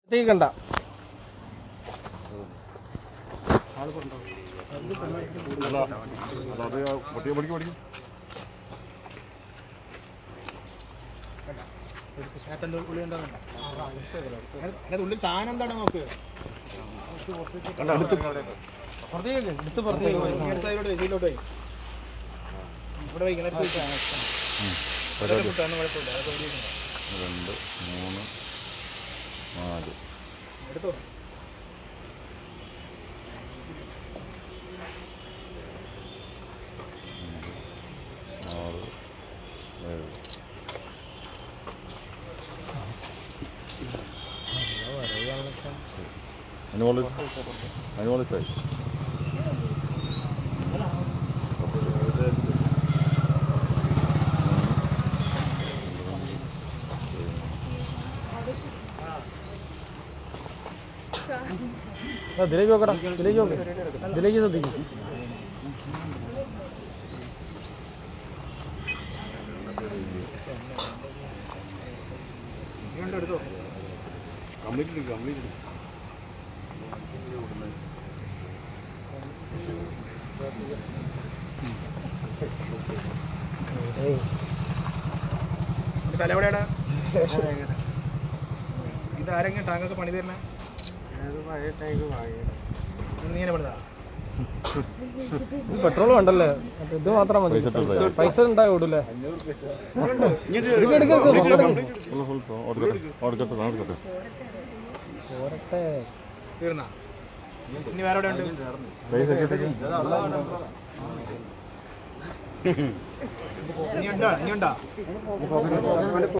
തീക്കണ്ട അല്ല അത് പൊട്ടിയ പൊടിക്ക് പൊടിക്കും അതിനകത്ത് ഉള്ളിൽ സാധനം എന്താണ് നോക്ക് പുറത്തേക്ക് എടുത്ത് പുറത്തേക്ക് പോയി. ഇങ്ങനത്തെ അതിലോട്ട് വെയ്, ഇതിലോട്ട് വെയ്. ഇവിടെ വെയ്, ഇങ്ങനെ വെയ്. ഇതൊക്കെ കുത്താന്ന് കുഴപ്പമില്ല, അതൊക്കെ ഒരു ഇതുണ്ട്. രണ്ട് മൂന്ന് നാല് എടുത്തോ ആറ് ഏഴ് അനുമോള് അനുമോള് സായി ആ, ഇതിലേക്ക് നോക്കടാ ഇതിലേക്ക് നോക്ക് ഇതിലേക്ക് ശ്രദ്ധിക്കും ഇങ്ങോട്ട് എടുത്തോ കംപ്ലീറ്റ് എടുക്കും കംപ്ലീറ്റ് എടുക്കും ഈ സ്ഥലം എവിടെയാടാ ഇത് ആരെങ്കിലും ടാങ്കൊക്കെ പണി തരണേ നീ ഇങ്ങനെ പണിതാ ഇത് പെട്രോൾ വേണ്ടല്ലേ മറ്റേ ഇത് മാത്രം മതി പൈസ ഇട്ടില്ല. പൈസ ഉണ്ടായി ഓടൂലേ എടുക്ക് എടുക്ക് എടുക്ക്, മൊത്തം എടുക്ക്. ഫുൾ ഫുൾ ഓടിക്കട്ടെ ഓടിക്കട്ടെ ഓടിക്കട്ടെ പോരട്ടെ തീർന്നാ ഇനി വേറെ എവിടെ ഉണ്ട് പൈസ കിട്ടി ഇനി ഉണ്ടോ ഇനി ഉണ്ടോ